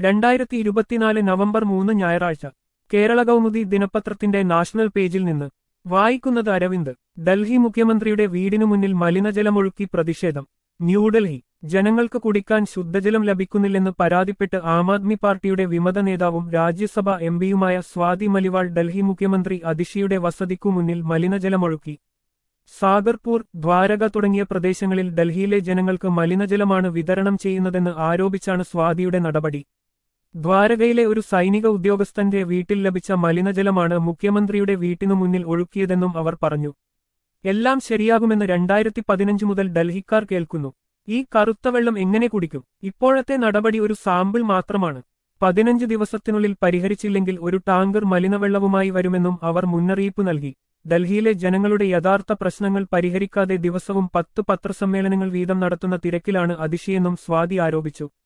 രണ്ടായിരത്തി ഇരുപത്തിനാല് നവംബർ മൂന്ന് ഞായറാഴ്ച കേരള കൗമുദി ദിനപത്രത്തിന്റെ നാഷണൽ പേജിൽ നിന്ന് വായിക്കുന്നത് അരവിന്ദ് ഡൽഹി മുഖ്യമന്ത്രിയുടെ വീടിനു മുന്നിൽ മലിനജലമൊഴുക്കി പ്രതിഷേധം ന്യൂഡൽഹി ജനങ്ങൾക്ക് കുടിക്കാൻ ശുദ്ധജലം ലഭിക്കുന്നില്ലെന്ന് പരാതിപ്പെട്ട് ആം ആദ്മി പാർട്ടിയുടെ വിമത നേതാവും രാജ്യസഭ എംപിയുമായ സ്വാതി മലിവാൾ ഡൽഹി മുഖ്യമന്ത്രി അതിഷിയുടെ വസതിക്കു മുന്നിൽ മലിനജലമൊഴുക്കി സാഗർപൂർ ദ്വാരക തുടങ്ങിയ പ്രദേശങ്ങളിൽ ഡൽഹിയിലെ ജനങ്ങൾക്ക് മലിനജലമാണ് വിതരണം ചെയ്യുന്നതെന്ന് ആരോപിച്ചാണ് സ്വാതിയുടെ നടപടി ദ്വാരകയിലെ ഒരു സൈനിക ഉദ്യോഗസ്ഥന്റെ വീട്ടിൽ ലഭിച്ച മലിനജലമാണ് മുഖ്യമന്ത്രിയുടെ വീട്ടിനു മുന്നിൽ ഒഴുക്കിയതെന്നും അവർ പറഞ്ഞു എല്ലാം ശരിയാകുമെന്ന് രണ്ടായിരത്തി പതിനഞ്ച് മുതൽ ഡൽഹിക്കാർ കേൾക്കുന്നു ഈ കറുത്ത വെള്ളം എങ്ങനെ കുടിക്കും ഇപ്പോഴത്തെ നടപടി ഒരു സാമ്പിൾ മാത്രമാണ് പതിനഞ്ച് ദിവസത്തിനുള്ളിൽ പരിഹരിച്ചില്ലെങ്കിൽ ഒരു ടാങ്കർ മലിനവെള്ളവുമായി വരുമെന്നും അവർ മുന്നറിയിപ്പ് നൽകി ഡൽഹിയിലെ ജനങ്ങളുടെ യഥാർത്ഥ പ്രശ്നങ്ങൾ പരിഹരിക്കാതെ ദിവസവും പത്ത് പത്രസമ്മേളനങ്ങൾ വീതം നടത്തുന്ന തിരക്കിലാണ് അതിശയെന്നും സ്വാതി ആരോപിച്ചു